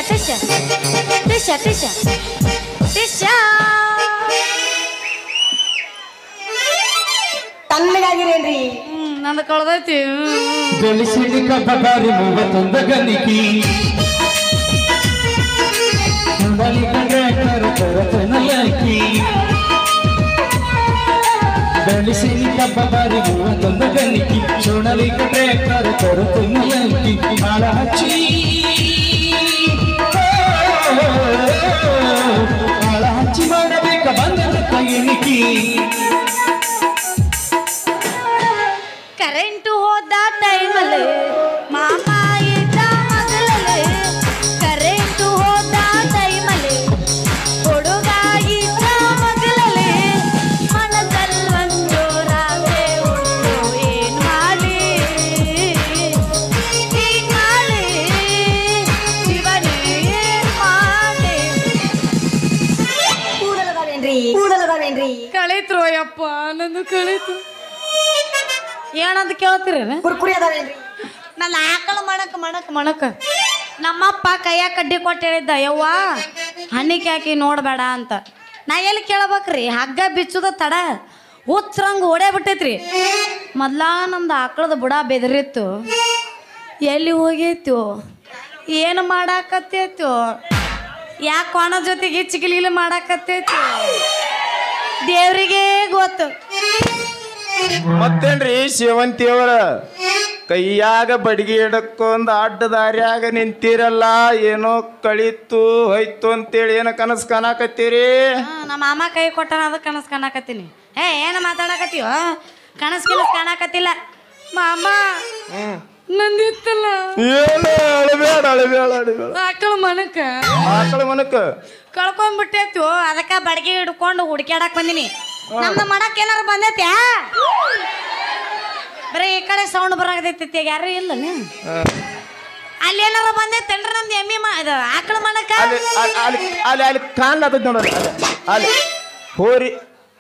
ಟಿಶ ಟಿಶ ಟಿಶ ಟಿಶ ತಣ್ಣಗಾಗಿರೇನ್ರಿ ಹ್ಮ್ ನಂದು ಕಳ್ದೈತಿ ಬೆಳೆಸಿದ ಕಬ್ಬಾರಿ ಮೂವತ್ತೊಂದ ಗನಿಕಿ ಸುಂದರಿ ಕಂಡ್ರೆ ಕರ ಕರತನಲಕಿ ಬೆಳೆಸಿದ ಕಬ್ಬಾರಿ ಮೂವತ್ತೊಂದ ಗನಿಕಿ ಸೋಣಲಿ ಕಂಡ್ರೆ ಕರ ಕರತನಲಕಿ ಬಾಳ ಹಚ್ಚಿ ಬಾಳ ಹಚ್ಚಿ ಮಾಡಬೇಕ ಬಂದ ಕೈನಿಕಿ ಕರೆಂಟು ಹೋದ ಟೈಮಲ್ಲಿ ಮಾಮ ಇದ್ದ ಮಗಲಲ್ಲಿ ಕರೆಂಟು ಹೋದ ಟೈಮಲ್ಲಿ ಹುಡುಗ ಇದ್ದ ಮಗಲಲ್ಲಿ ಮನದಲ್ಲೊಂದು ರಾಧೆ ಉಂಟು ಏನ್ ಮಾಡಿ ಹೀಗ್ ಮಾಡಿ ಶಿವನೇ ಏನ್ ಮಾಡಿ ಕೂದಲದಾವೇನ್ರಿ ಕೂದಲದಾವೇನ್ರಿ ಕಳೀತ್ರು ಯಪ್ಪ ನಂದು ಕಳೀತು ಏನಂತ ಕೇಳ್ತೀರಿ ಕುರ್ಕುರಿ ಅದಾವೇನ್ರಿ ನನ್ನ ಆಕಳ ಮಣಕ್ ಮಣಕ್ ಮಣಕ್ ನಮ್ಮಪ್ಪ ಕೈಯಾಗ ಕಡ್ಡಿ ಕೊಟ್ಟು ಹೇಳಿದ್ದ ಯವ್ವ ಹಣ್ಣಿಗೆ ಹಾಕಿ ನೋಡಬೇಡ ಅಂತ ನಾ ಎಲ್ಲಿ ಕೇಳ್ಬೇಕ್ರಿ ಹಗ್ಗ ಬಿಚ್ಚುದ ತಡ ಹುಚ್ಚರಂಗ್ ಓಡೇ ಬಿಟ್ಟೈತ್ರಿ ಮೊದ್ಲ ನಮ್ದು ಆಕಳದ ಬುಡ ಬೆದರಿತ್ತು ಎಲ್ಲಿ ಹೋಗೈತು ಏನು ಮಾಡಾಕತ್ತೈತು ಯಾಕೆ ಕೋಣ ಜೊತೆಗೆ ಚಿಗಿಲಿಗಿಲಿ ಮಾಡಾಕತ್ತೈತು ದೇವ್ರಿಗೆ ಗೊತ್ತು ಮತ್ತೇನ್ರಿ ಶಿವಂತಿ ಅವರ ಕೈಯಾಗ ಬಡಿಗೆ ಹಿಡಕೊಂದ್ ಅಡ್ಡ ದಾರ್ಯಾಗ ನಿಂತಿರಲ್ಲ ಏನೋ ಕಳಿತು ಹೋಯ್ತು ಅಂತೇಳಿ ಏನೋ ಕನಸು ಕಾಣಕತ್ತೀರಿ ಹಾ, ನಮ್ಮ ಮಾಮ ಕೈ ಕೊಟ್ಟಾನ ಅದಕ್ಕೆ ಕನಸು ಕಾಣಕತ್ತೀನಿ ಏ ಏನು ಮಾತಾಡಕತ್ತೀವ ಕನಸು ಕಿನಸ್ ಕಾಣಕತ್ತಿಲ್ಲ ಮಾಮ ನಂದಿತ್ತಲ್ಲ ಏನು ಅಳಬೇಡ ಅಳಬೇಡ ಅಳಬೇಡ ಆಕಳ ಮನಕ ಆಕಳ ಮನಕ ಕಳ್ಕೊಂಡ್ಬಿಟ್ಟೈತು ಅದಕ್ಕೆ ಬಡಗಿ ಹಿಡ್ಕೊಂಡು ಹುಡ್ಕ್ಯಾಡಕ್ ಬಂದಿನಿ ನಮ್ದು ಮಾಡಕ್ ಏನಾರು ಬಂದೈತ್ಯಾ ಬರೀ ಈ ಕಡೆ ಸೌಂಡ್ ಬರಾಕತೈತಿ ಯಾರು ಇಲ್ಲ ಅಲ್ಲಿ ಏನಾರ ಬಂದೈತೇನ್ರಿ ನಮ್ದು ಎಮ್ಮಿ ಮಾ ಇದು ಆಕಳ ಮನಕ ಅಲ್ಲಿ ಅಲ್ಲಿ ಅಲ್ಲಿ ಅಲ್ಲಿ ಅಲ್ಲಿ ಕಾಣ್ಲತ್ತದ ನೋಡ್ರಿ ಅಲ್ಲಿ ಅಲ್ಲಿ ಹೋರಿ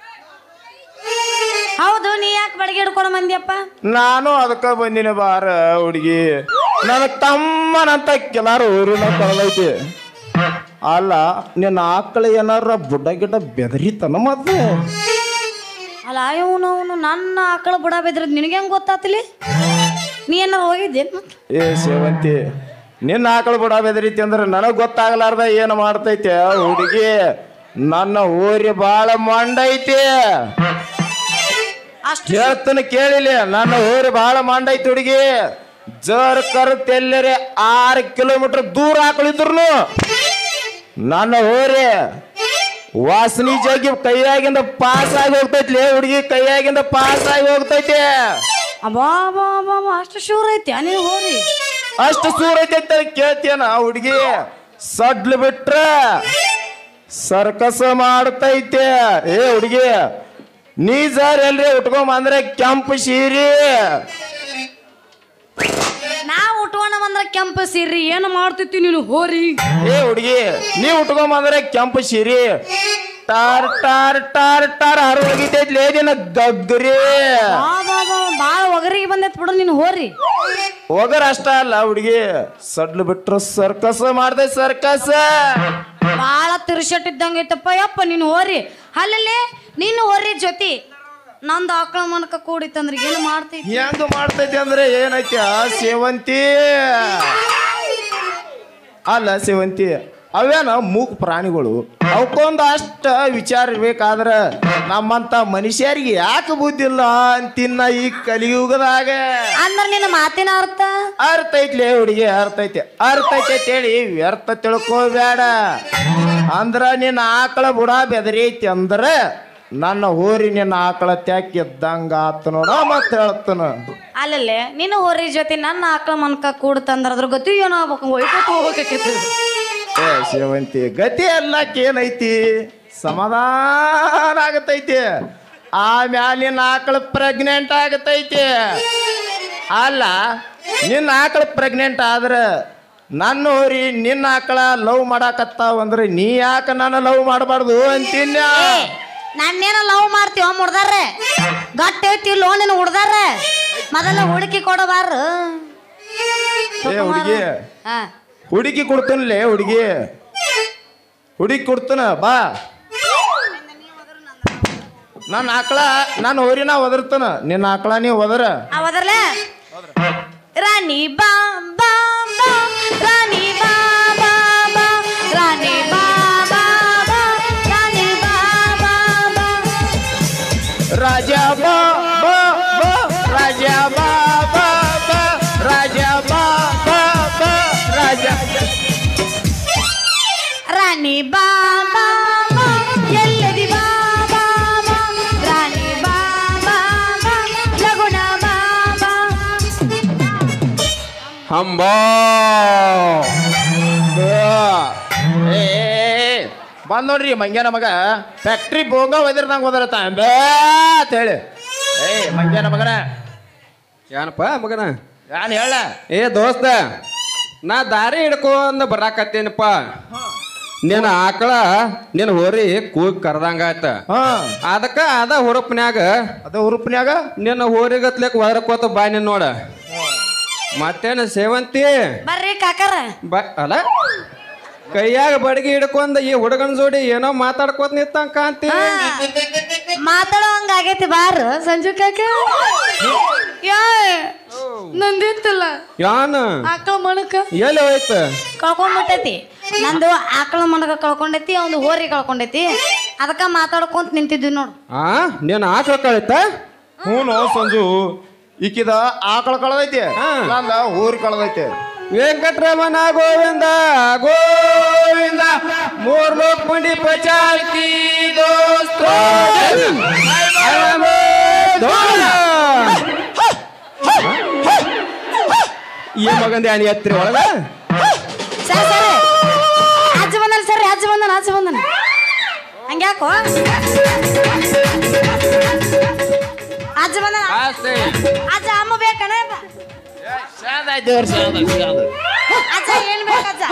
ಹೌದು ನೀ ಯಾಕೆ ಬಡಗಿ ಹಿಡ್ಕೊಂಡು ಬಂದ್ಯಪ್ಪ ನಾನು ಅದಕ್ಕ ಬಂದಿನಿ ಬಾರ ಹುಡುಗಿ ನನ್ನ ತಮ್ಮನಂತ ಕೆಲಾರು ಊರಿನ ಕಳೆದೈತಿ ಅಲ್ಲ ನಿನ್ನ ಆಕಳ ಏನಾರ ಬುಡ್ಡ ಗಿಡ್ಡ ಬೆದರಿತನ ಮತ್ತೆ ಅಲ್ಲ ಇವನು ಅವನು ನನ್ನ ಆಕಳ ಬುಡ ಬೆದ್ರದ್ ನಿನಗೆ ಹೆಂಗ್ ಗೊತ್ತಾತಿಲಿ ನೀ ಏನಾರ ಹೋಗಿದ್ದೆ ಏ ಸೇವಂತಿ ನಿನ್ನ ಆಕಳ ಬುಡ ಬೆದರಿತಿ ಅಂದ್ರೆ ನನಗ್ ಗೊತ್ತಾಗಲಾರ್ದ ಏನು ಮಾಡ್ತೈತೆ ಹುಡುಗಿ ನನ್ನ ಊರಿ ಬಾಳ ಮಂಡೈತಿ ಅಷ್ಟು ಹೇಳ್ತಾನೆ ಕೇಳಿಲಿ ನನ್ನ ಊರಿ ಬಾಳ ಮಂಡೈತಿ ಹುಡುಗಿ ಜರ್ ಕರುತ್ ಎಲ್ಲರೆ ಆರು ಕಿಲೋಮೀಟರ್ ದೂರ ಆಕಳಿದ್ರು ನನ್ನ ಊರಿ ವಾಸನಿ ಜಗ್ಗಿ ಕೈಯಾಗಿಂದ ಪಾಸ್ ಆಗಿ ಹೋಗ್ತೈತಿ ಹುಡುಗಿ ಕೈಯಾಗಿಂದ ಪಾಸ್ ಆಗಿ ಹೋಗ್ತೈತಿ ಅಬ್ಬಾ ಅಬ್ಬಾ ಅಬ್ಬಾ ಅಬ್ಬಾ, ಅಷ್ಟು ಶೂರ್ ಐತಿ ನೀನು ಹೋರಿ ಅಷ್ಟು ಸೂರ ಐತೆ ಕೇಳ್ತೀಯನ ಹುಡುಗಿ ಸಡ್ಲು ಬಿಟ್ರ ಸರ್ಕಸ ಮಾಡ್ತೈತೆ ಏ ಹುಡುಗಿ ನೀ ಸರ್ ಎಲ್ರಿ ಉಟ್ಕೊಂಬಂದ್ರೆ ಕೆಂಪು ಸೀರಿ ನಾ ಉಟ್ಕೊಂಡ ಬಂದ್ರ ಕೆಂಪು ಸೀರಿ ಏನು ಮಾಡ್ತಿತ್ತು ನೀನು ಹೋರಿ ಏ ಹುಡುಗಿ ನೀ ಉಟ್ಕೊಂಬಂದ್ರೆ ಕೆಂಪು ಸೀರಿ ಟಾರ್ ಟಾರ್ ಟಾರ್ ಟಾರ್ ಹರ ಹೋಗಿತೈತಿ ಲೇದಿನ ಗಗ್ರಿ ಬಾ ಬಾ ಬಾ ಭಾಳ ಒಗರಿಗೆ ಬಂದೈತ್ ಬಿಡು ನೀನು ಹೋರಿ ಹೋಗರ ಅಷ್ಟ ಅಲ್ಲ ಹುಡುಗಿ ಸಡ್ಲು ಬಿಟ್ರ ಸರ್ಕಸ್ ಮಾಡ್ತೈತಿ ಸರ್ಕಸ್ ಭಾಳ ತಿರ್ಸಟ್ ಇದ್ದಂಗ ಐತಪ್ಪ ಯಪ್ಪ ನೀನು ಹೋರಿ ಅಲ್ಲಲ್ಲಿ ನೀನು ಹೋರಿ ಜೊತೆ ನಂದು ಆಕಳ ಮನಕ ಕೂಡಿತ್ತಂದ್ರೆ ಏನು ಮಾಡ್ತಿ ಹೆಂಗ ಮಾಡ್ತೈತಿ ಅಂದ್ರೆ ಏನೈತಿ ಆ ಸೇವಂತಿ ಅಲ್ಲ ಸೇವಂತಿ ಅವೇನ ಮೂಕ್ ಪ್ರಾಣಿಗಳು ಅವಕ್ಕೊಂದು ಅಷ್ಟ ವಿಚಾರ ಇರ್ಬೇಕಾದ್ರ ನಮ್ಮಂತ ಮನುಷ್ಯರಿಗೆ ಯಾಕೆ ಬುದ್ಧಿ ಇಲ್ಲ ಅಂತಿನ್ನ ಈ ಕಲಿಯುಗದಾಗ ಅಂದ್ರೆ ನಿನ್ನ ಮಾತಿನ ಅರ್ಥ ಅರ್ಥ ಐತ್ಲೆ ಹುಡುಗಿ ಅರ್ಥ ಐತಿ ಅರ್ಥ ಐತೆ ಹೇಳಿ ವ್ಯರ್ಥ ತಿಳ್ಕೋಬೇಡ ಅಂದ್ರ ನಿನ್ನ ಆಕಳ ಬುಡ ಬೆದರೈತಿ ಅಂದ್ರ ನನ್ನ ಊರಿ ನಿನ್ನ ಆಕಳ ತ್ಯಾಕ್ ಇದ್ದಂಗ ಆತ ನೋಡ ಮತ್ ಹೇಳ್ತಾನ ಅಲ್ಲಲ್ಲೇ ನೀನು ಹೋರಿ ಜೊತೆ ನನ್ನ ಆಕಳ ಮನ್ಕ ಕೂಡ್ತಂದ್ರ ಅದ್ರ ಗತಿ ಏನೋ ಆಗ್ಬೇಕು ಒಯ್ಕೋತ ಹೋಗ್ಬೇಕೈತಿ ಏ ಸೇವಂತಿ ಗತಿ ಎಲ್ಲಕ್ಕೇನೈತಿ ಸಮಾಧಾನ ಆಗತೈತಿ ಆಮ್ಯಾಲ ನಿನ್ನ ಆಕಳ ಪ್ರೆಗ್ನೆಂಟ್ ಆಗತೈತಿ ಅಲ್ಲ ನಿನ್ನ ಆಕಳ ಪ್ರೆಗ್ನೆಂಟ್ ಆದ್ರ ನನ್ನ ಹೋರಿ ನಿನ್ನ ಆಕಳ ಲವ್ ಮಾಡಾಕತ್ತಾವ ಅಂದ್ರೆ ನೀ ಯಾಕ ನನ್ನ ಲವ್ ಮಾಡಬಾರ್ದು ಅಂತೀನ ನನ್ನೇನ ಲವ್ ಮಾಡ್ತೀವ ಮುಡ್ದಾರೆ ಗಟ್ಟ ಐತಿ ಲೋನಿನ ಹುಡ್ದಾರ ಮೊದಲ ಹುಡುಕಿ ಕೊಡಬಾರ ಏ ಹುಡುಗಿ ಹಾ ಹುಡುಗಿ ಕೊಡ್ತನಲ್ಲೇ ಹುಡುಗಿ ಹುಡುಗಿ ಕೊಡ್ತನ ಬಾ ನನ್ನ ಆಕಳ ನಾನು ಹೋರಿನ ಒದರ್ತಾನ ನಿನ್ನ ಆಕಳ ನೀ ಒದರ ಅವದ್ರಲ್ಲ ರಾಣಿ ಬಾ ಬಾ ಬಾ ರಾಣಿ ಬಾ ಬಾ ಬಾ ರಾಣಿ ಬಾ ಬಾ ಬಾ ರಾಣಿ ಬಾ ಬಾ ಬಾ ರಾಜ ಬಾ ಬಾ ಬಾ ರಾಜ ಬಾ ಬಾ ಬಾ ರಾಜ ಬಾ ಬಾ ಬಾ ರಾಜ ರಾಣಿ ಬಾ ಬಾ ಬಾ ಎಲ್ಲದಿ ಬಾ ಬಾ ಬಾ ರಾಣಿ ಬಾ ಬಾ ಬಾ ಲಗುಣ ಬಾ ಬಾ ಹಂಬಾ ಏ ಬಂದ್ ನೋಡ್ರಿ ಮಂಗ್ಯಾನ ಮಗ ಫ್ಯಾಕ್ಟ್ರಿ ಬೋಗ ಒದರ್ದಂಗ ಒದರತ್ತ ಬೇ ಅಂತ ಹೇಳಿ ಏ ಮಂಗ್ಯಾನ ಮಗನ ಏನಪ್ಪ ಮಗನ ಯಾನ್ ಹೇಳ ಏ ದೋಸ್ತ ನಾ ದಾರಿ ಹಿಡ್ಕೊಂಡ್ ಬರಾಕತ್ತೇನಪ್ಪ ನಿನ್ನ ಆಕಳ ನಿನ್ನ ಹೋರಿ ಕೂಗ್ ಕರ್ದಂಗಾಯ್ತ ಹಾ ಅದಕ್ಕ ಅದ ಹುರುಪ್ನ್ಯಾಗ ಅದ ಹುರುಪ್ನ್ಯಾಗ ನಿನ್ನ ಹೋರಿಗತ್ಲೆಕ್ ಒದರಕೋತ ಬಾ ನಿನ್ ನೋಡ ಮತ್ತೇನ ಸೇವಂತಿ ಬರ್ರಿ ಕಾಕರ ಬ ಅಲ್ಲ ಕೈಯಾಗ ಬಡಗಿ ಹಿಡ್ಕೊಂಡ್ ಈ ಹುಡುಗನ ಜೋಡಿ ಏನೋ ಮಾತಾಡ್ಕೋತ ನಿತ್ತಂಗ ಕಾಂತಿ ಮಾತಾಡೋ ಹಂಗ ಆಗೈತಿ ಬಾರ ಸಂಜು ಕಾಕ ಯಾ ನಂದಿತ್ತಲ್ಲ ಯಾನ ಆಕಳ ಮಣಕ ಎಲ್ಲಿ ಹೋಯ್ತ ಕಳ್ಕೊಂಡ್ಬಿಟ್ಟೈತಿ ನಂದು ಆಕಳ ಮಣಕ ಕಳ್ಕೊಂಡೈತಿ ಅವ್ನು ಹೋರಿ ಕಳ್ಕೊಂಡೈತಿ ಅದಕ್ಕ ಮಾತಾಡ್ಕೊಂತ ನಿಂತಿದ್ವಿ ನೋಡು ಆ ನೀನ್ ಆಕಳ ಕಳಿತ ಹ್ಞೂ ಸಂಜು ಈಕಿದ ಆಕಳ ಕಳದೈತಿ ಹಾ. ನಂದ ಊರಿ ಕಳದೈತಿ ವೆಂಕಟರಮಣ ಗೋವಿಂದ ಗೋವಿಂದ ಮೂರ್ ಲೋಕ್ ಮಂಡಿ ಪಚಾಲ್ಕಿ ದೋಸ್ತ ಈ ಮಗಂದ ಯಾನಿ ಹತ್ತಿರ ಒಳಗ ಸರಿ ಸರಿ ಅಜ್ಜ ಬಂದನ ಸರಿ ಅಜ್ಜ ಬಂದನ ಅಜ್ಜ ಬಂದನ ಹಂಗ್ಯಾಕೋ ಅಜ್ಜ ಬಂದನ ಆಸ್ತೆ ಅಜ್ಜ ಅಮ್ಮ ಬೇಕಣ ಅಜ್ಜ ಏನ್ ಬೇಕು ಅಜ್ಜ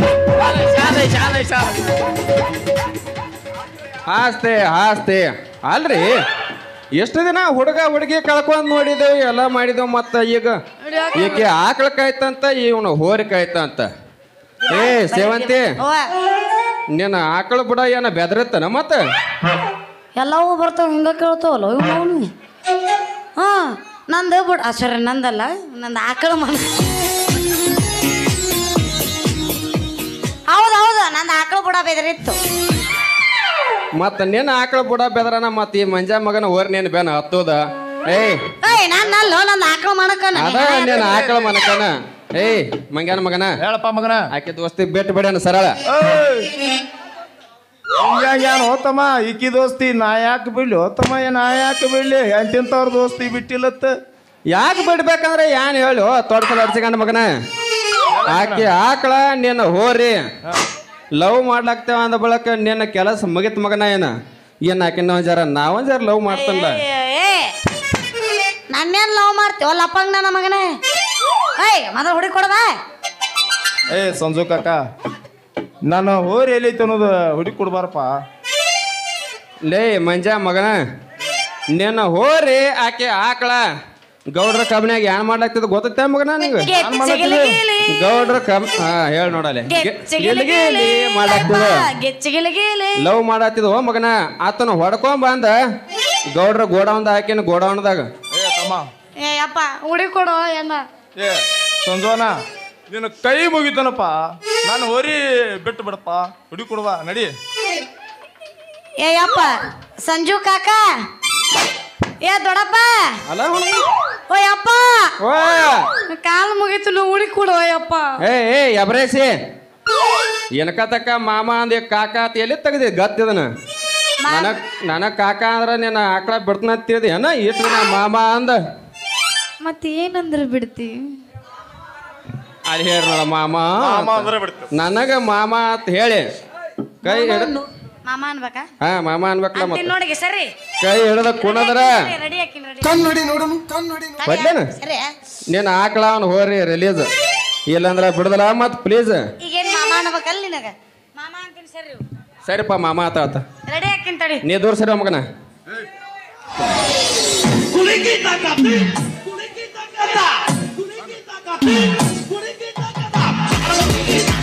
ಆಸ್ತೆ ಆಸ್ತೆ ಅಲ್ರಿ ಎಷ್ಟು ದಿನ ಹುಡುಗ ಹುಡುಗಿ ಕಳ್ಕೊಂಡ್ ನೋಡಿದೇವು ಎಲ್ಲ ಮಾಡಿದೇವು ಮತ್ತ ಈಗ ಈಕೆ ಆಕಳ ಕಾಯ್ತಂತ ಇವನು ಹೋರಿ ಕಾಯ್ತಂತ ಏ ಸೇವಂತಿ ಅವ್ವ, ನಿನ್ನ ಆಕಳ ಬುಡ ಏನ ಬೆದರತ್ತನ ಮತ್ತ ಎಲ್ಲವೂ ಬರ್ತಾವ ಹಿಂಗ ಕೇಳ್ತಾವಲ್ಲ ಇವ್ ಅವನು ಹಾ ನಂದು ಬಿಡ್ ಸರಿ ನಂದಲ್ಲ ನಂದು ಆಕಳ ಮನ ಹೌದು ಹೌದು ನಂದು ಆಕಳ ಬುಡ ಬೆದರಿತ್ತು ಮತ್ತ ನಿನ್ನ ಆಕಳ ಬುಡ ಬೆದರನ ಮತ್ತ ಈ ಮಂಜ ಮಗನ ಹೋರಿ ನೀನ್ ಬೆನ ಹತ್ತೋದ ಏಯ್ ಏಯ್ ನಾನು ಅಲ್ಲೋ ನಂದು ಆಕಳ ಮಾಡಕನ ಅದ ನಿನ್ನ ಆಕಳ ಮನಕನ ಏಯ್ ಮಂಗ್ಯಾನ ಮಗನ ಹೇಳಪ್ಪ ಮಗನ ಆಕೆ ದೋಸ್ತಿ ಬಿಟ್ಟು ಬಿಡ್ಯಾನ ಸರಳ ಏನು ಹೋತಮ್ಮ ಈಕಿ ದೋಸ್ತಿ ನಾ ಯಾಕೆ ಬಿಡ್ಲಿ ಹೋತಮ್ಮ ನಾ ಯಾಕೆ ಬಿಡ್ಲಿ ಎಂತಿಂತವ್ರ ದೋಸ್ತಿ ಬಿಟ್ಟಿಲ್ಲತ್ತ ಯಾಕೆ ಬಿಡ್ಬೇಕಂದ್ರೆ ಏನ್ ಹೇಳು ತೊಡ್ಸಲ್ ಅಡ್ಸಿಕೊಂಡ ಮಗನ ಆಕೆ ಆಕಳ ನಿನ್ನ ಹೋರಿ ಲವ್ ಮಾಡ್ಲಾಕ್ತೇವ ಅಂದ ಬಳಕ ನಿನ್ನ ಕೆಲಸ ಮುಗಿತ್ ಮಗನ ಏನ ಏನ್ ಆಕಿನ ಒಂದ್ ಜರ ನಾವೊಂದ್ ಜರ ಲವ್ ಮಾಡ್ತಲ್ಲ ಏ ನನ್ನೇನು ಲವ್ ಮಾಡ್ತೀವ ಲಪ್ಪಂಗ ನನ್ನ ಮಗನೇ ಏಯ್ ಮೊದಲು ಹುಡುಗಿ ಕೊಡದ ಏ ಸಂಜು ಕಾಕ ನಾನು ಹೋರಿ ಎಲ್ಲೈತೆ ಅನ್ನೋದು ಹುಡುಗಿ ಕೊಡ್ಬಾರಪ್ಪ ಲೇ ಮಂಜ ಮಗನ ನಿನ್ನ ಹೋರಿ ಆಕೆ ಆಕಳ ಗೌಡ್ರ ಕಬ್ನ್ಯಾಗ ಏನ್ ಮಾಡ್ಲಾಕ್ತಿದ್ ಗೊತ್ತೈತೆ ಮಗನ ನಿಂಗೆ ಗೆಚ್ಚಗಿಲಿಗಿಲಿ ಗೌಡ್ರ ಕಬ್ ಹಾ ಹೇಳಿ ನೋಡಲೆ ಗೆಚ್ಚಗಿಲಿಗಿಲಿ ಮಾಡ್ಲಾಕ್ತಿದ ಗೆಚ್ಚಗಿಲಿಗಿಲಿ ಲವ್ ಮಾಡತ್ತಿದ ಓ ಮಗನ ಆತನ ಹೊಡ್ಕೊಂಡ್ ಬಂದ ಗೌಡ್ರ ಗೋಡೌನ್ದ ಹಾಕಿನ ಗೋಡೌನ್ದಾಗ ಏ ತಮ್ಮ ಏ ಅಪ್ಪ ಹುಡುಗಿ ಕೊಡು ಏನ ಏ ಸಂಜೋನ ನಿನ್ನ ಕೈ ಮುಗಿತನಪ್ಪ ನಾನು ಹೋರಿ ಬಿಟ್ಟು ಬಿಡಪ್ಪ ಹುಡುಗಿ ಕೊಡುವ ನಡಿ ಏ ಅಪ್ಪ ಸಂಜು ಕಾಕ ಏ ದೊಡ್ಡಪ್ಪ ಅಲ್ಲ ಓ ಯಪ್ಪ ಓ ಕಾಲು ಮುಗೀತು ನೀವು ಹುಡುಗಿ ಕೊಡು ಯಪ್ಪ ಏ ಏ ಎಬ್ರೇಸಿ ಏನಕ ತಕ್ಕ ಮಾಮ ಅಂದ ಕಾಕ ಅಂತ ಎಲ್ಲಿ ತೆಗ್ದಿ ಗತ್ತಿದನ ನನಗ್ ನನಗ್ ಕಾಕ ಅಂದ್ರ ನಿನ್ನ ಆಕಳ ಬಿಡ್ತನ ತಿಳಿದಿ ಏನ ಇಟ್ಟು ದಿನ ಮಾಮ ಅಂದ ಮತ್ತೆ ಏನಂದ್ರೆ ಬಿಡ್ತಿ ಅಲ್ಲಿ ಹೇಳಿ ನೋಡ ಮಾಮ ಮಾಮ ಅಂದ್ರೆ ಬಿಡ್ತು ನನಗ ಮಾಮ ಅಂತ ಹೇಳಿ ಕೈ ಹಿಡ ಮಾಮ ಅನ್ಬೇಕಾ ಹಾ ಮಾಮ ಅನ್ಬೇಕಲ್ಲ ಅಂತೀನಿ ಮತ್ತೆ ನೋಡಿಗೆ ಸರಿ ಕೈ ಹಿಡದ ಕುಣದ್ರ ರೆಡಿ ಹಾಕಿನ ರೆಡಿ ಕನ್ನಡಿ ನೋಡನು ಕನ್ನಡಿ ಬಡ್ಲೇನ ಸರಿ ನಿನ್ನ ಆಕಳ ಅವನು ಹೋರಿ ರಿಲೀಸ್ ಇಲ್ಲಂದ್ರ ಬಿಡದಲ್ಲ ಮತ್ ಪ್ಲೀಸ್ ಈಗೇನ್ ಮಾಮ ಅನ್ಬೇಕಲ್ಲ ನಿನಗ ಮಾಮ ಅಂತೀನಿ ಸರಿ ಸರಿಪ್ಪ ಮಾಮ ಆತ ಆತ ರೆಡಿ ಹಾಕಿನ ತಡಿ ನೀ ದೂರ ಸರಿ ಮಗನ ಕುಳಿಕಿ ತಕ್ಕದ ಕುಳಿಕಿ ತಕ್ಕದ ಕುಳಿಕಿ ತಕ್ಕದ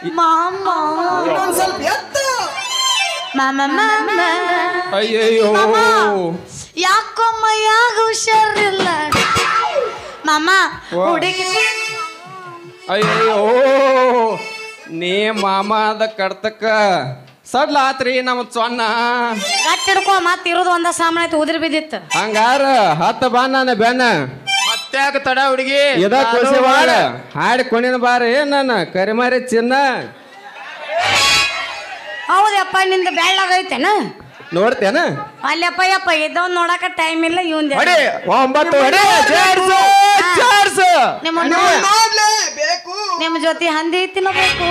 ಮಾಮ ಒಂದ್ ಸ್ವಲ್ಪ ಎತ್ತು ಮಾಮ ಮಾಮ ಅಯ್ಯಯ್ಯೋ ಯಾಕೋ ಮೈಯಾಗ ಹುಷಾರಿಲ್ಲ ಮಾಮ ಹುಡುಗಿ ಅಯ್ಯಯ್ಯೋ ನೀ ಮಾಮ ಅದ ಕಡ್ತಕ್ಕ ಸಡ್ಲ ಆತ್ರಿ ನಮ್ಮ ಸೊನ್ನ ಗಟ್ಟಿ ಹಿಡ್ಕೊ ಮತ್ತೆ ಇರೋದು ಒಂದ ಸಾಮಾನ್ ಐತಿ ಉದಿರಿ ಬಿದ್ದಿತ್ತು ಹಂಗಾರ ಹತ್ತ ಬಾ ನನ್ನ ಬೆನ್ನ ಮತ್ತ್ಯಾಕ ತಡ ಹುಡುಗಿ ಇದ ಖುಷಿ ಬಾಳ ಹಾಡಿ ಕೊಣಿನ ಬಾರ ನನ್ನ ಕರಿಮಾರಿ ಚಿನ್ನ ಹೌದಪ್ಪ ನಿಂದ ಬೆಳ್ಳಗೈತೇನ ನೋಡ್ತೇನ ಅಲ್ಲಪ್ಪ ಯಪ್ಪ ಇದ್ದವ್ ನೋಡಕ ಟೈಮ್ ಇಲ್ಲ ಇವಂದ ಹೊಡಿ ಒಂಬತ್ತು ಹೊಡಿ ಚಾರ್ಸು ಚಾರ್ಸು ನಿಮ್ಮ ನೋಡ್ಲೇ ಬೇಕು ನಿಮ್ಮ ಜೊತೆ ಹಂದಿ ತಿನ್ನಬೇಕು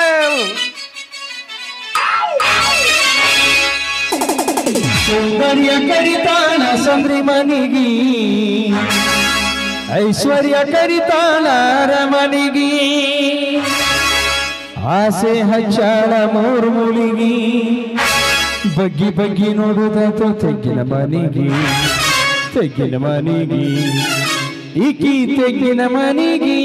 ಸೌಂದರ್ಯ ಕರಿತಾಳ ಸಂದ್ರಿ ಮನಿಗಿ ಐಶ್ವರ್ಯ ಕರಿತಾಳ ರಮಣಿಗಿ ಆಸೆ ಹಚ್ಚಾಳ ಮೂರು ಮುಳಿಗಿ ಬಗ್ಗಿ ಬಗ್ಗಿ ನೋಡುದಾತು ತೆಗ್ಗಿನ ಮನಿಗಿ ತೆಗ್ಗಿನ ಮನಿಗಿ ಈಕಿ ತೆಗ್ಗಿನ ಮನಿಗಿ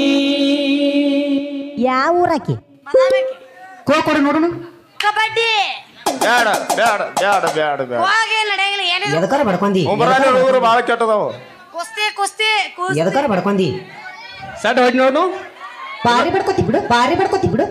ಯಾವ ಊರಾಕಿ ಕೋ ಕೊಡು ನೋಡೋಣ ಕಬಡ್ಡಿ ಬ್ಯಾಡ ಬ್ಯಾಡ ಬ್ಯಾಡ ಬ್ಯಾಡ ಬ್ಯಾಡ ಹೋಗಿ ನಡೆಯಂಗಿಲ್ಲ ಏನಿಲ್ಲ ಎದಕಾರ ಬಡ್ಕೊಂಡಿ ಉಂಬರಾಣಿ ಹುಡುಗರು ಭಾಳ ಕೆಟ್ಟದವು ಕುಸ್ತಿ ಕುಸ್ತಿ ಕುಸ್ತಿ ಎದಕಾರ ಬಡ್ಕೊಂಡಿ ಸಡ್ ಹೊಡಿ ನೋಡು ಪಾರಿ ಬಡ್ಕೋತಿ ಬಿಡು ಪಾರಿ ಬಡ್ಕೋತಿ ಬಿಡು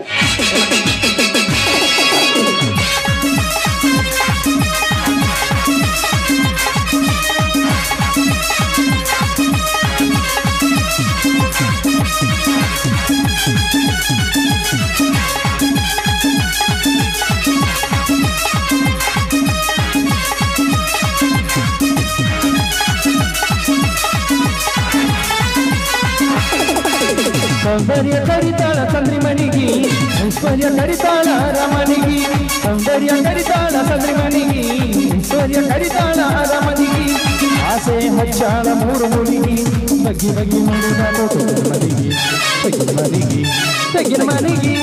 ಸೌಂದರ್ಯ ಕರಿತಾಳ ಚಂದ್ರಿ ಮನಿಗಿ ಐಶ್ವರ್ಯ ಕರಿತಾಳ ರಮಣಿಗಿ ಸೌಂದರ್ಯ ಕರಿತಾಳ ಚಂದ್ರಿ ಮನಿಗಿ ಐಶ್ವರ್ಯ ಕರಿತಾಳ ರಮಣಿಗಿ ಆಸೆ ಹಚ್ಚಾಳ ಮೂರು ಮುನಿಗಿ ಬಗ್ಗಿ ಬಗ್ಗಿ ನೋಡುತ್ತಾಳೋ ತೆಗಿನ ಮನಿಗಿ ತೆಗಿನ ಮನಿಗಿ ತೆಗಿನ ಮನಿಗಿ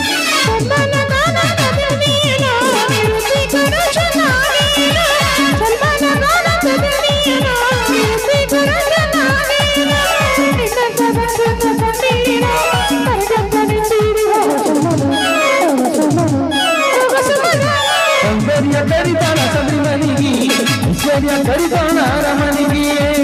ಸೌಂದರ್ಯ ಕರಿತಾಳ ಚಂದ್ರಿ ಮನಿಗಿ ಐಶ್ವರ್ಯ ಕರಿತಾಳ ರಮಣಿಗಿ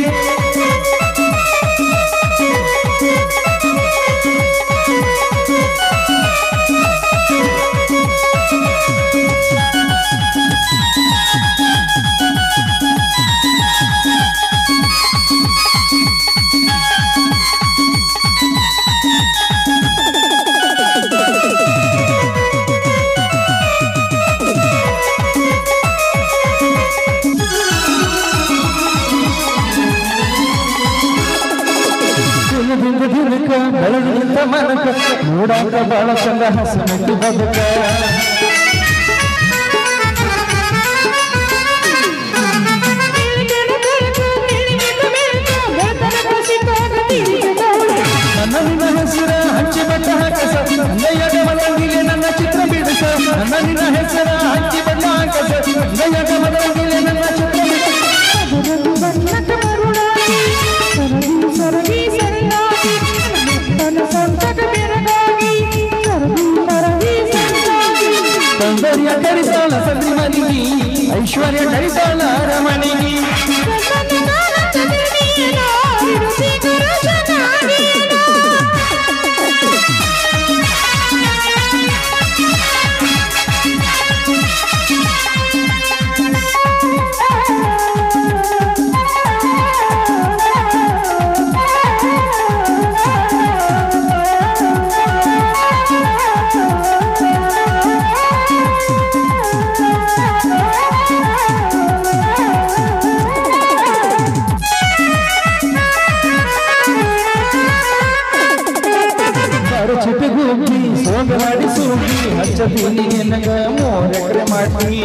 ದಿನದಿಂದ ದಿನಕ್ಕ ಬೆಳಗಿನಿಂದ ಮನಕ ನೋಡಾಕ ಬಾಳ ಚಂದ ಹಸನಕ್ಕೆ ಬದುಕ ನನ್ನ ನಿನ್ನ ಹೆಸರ ಹಚ್ಚಿ ಬಟ್ಟ ಹಾಕಸ ಅಂಗಯ್ಯಾಗ ಮಲಗಿಲೆ ನನ್ನ ಚಿತ್ರ ಬಿಡಿಸ ನನ್ನ ನಿನ್ನ ಹೆಸರ ಹಚ್ಚಿ ಬಟ್ಟ ಹಾಕಸ ಅಂಗಯ್ಯಾಗ ಮಲಗಿಲೆ ನನ್ನ ಚಿತ್ರ ಬಿಡಿಸ ಸೌಂದರ್ಯ ಕರಿತಾಳ ಸಂದ್ರಿ ಮನಿಗಿ ಐಶ್ವರ್ಯ ಕರಿತಾಳ ರಮಣಿಗಿ ಬಾರು ಚಿಟಗುಬ್ಬಿ ಸೋಗ ಮಾಡಿ ಸೂಗಿ ಹಚ್ಚ ಬೀನಿಗೆ ನಂಗ ಮೋರೆಕ್ರೆ ಮಾಡಿ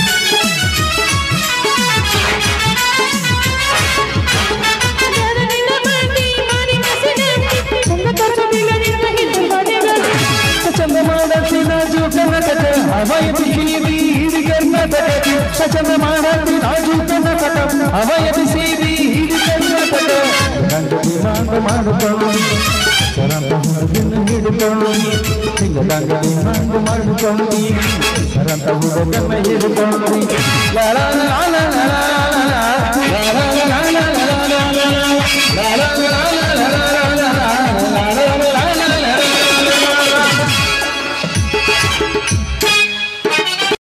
ಚಂದ ಮಾಡತಿ ರಾಜು ಕರ್ನಾಟಕ ಹವಾಯ ಬಿಸಿವಿ ಇಡಿ ಕರ್ನಾಟಕ ಚಂದ ಮಾಡತಿ ರಾಜು ಕರ್ನಾಟಕ ಹವಾಯ ಬಿಸಿವಿ ಇಡಿ ಕರ್ನಾಟಕ ಗಂಗಡಿ ಮಾಡ ಮಾಡಿಕೊಳ್ಳಿ ಚರಂತ ಹೊರಗಿನ ಹಿಡಿಕೊಳ್ಳಿ ಚಿಲ್ಲದಂಗಡಿ ಮಂದು ಮಾಡಿಕೊಂಡಿ ಸರಂತ ಹುಡುಗನ್ನ ಹಿಡ್ಕೊಂಡಿ ಲಾಲ ಲಾಲ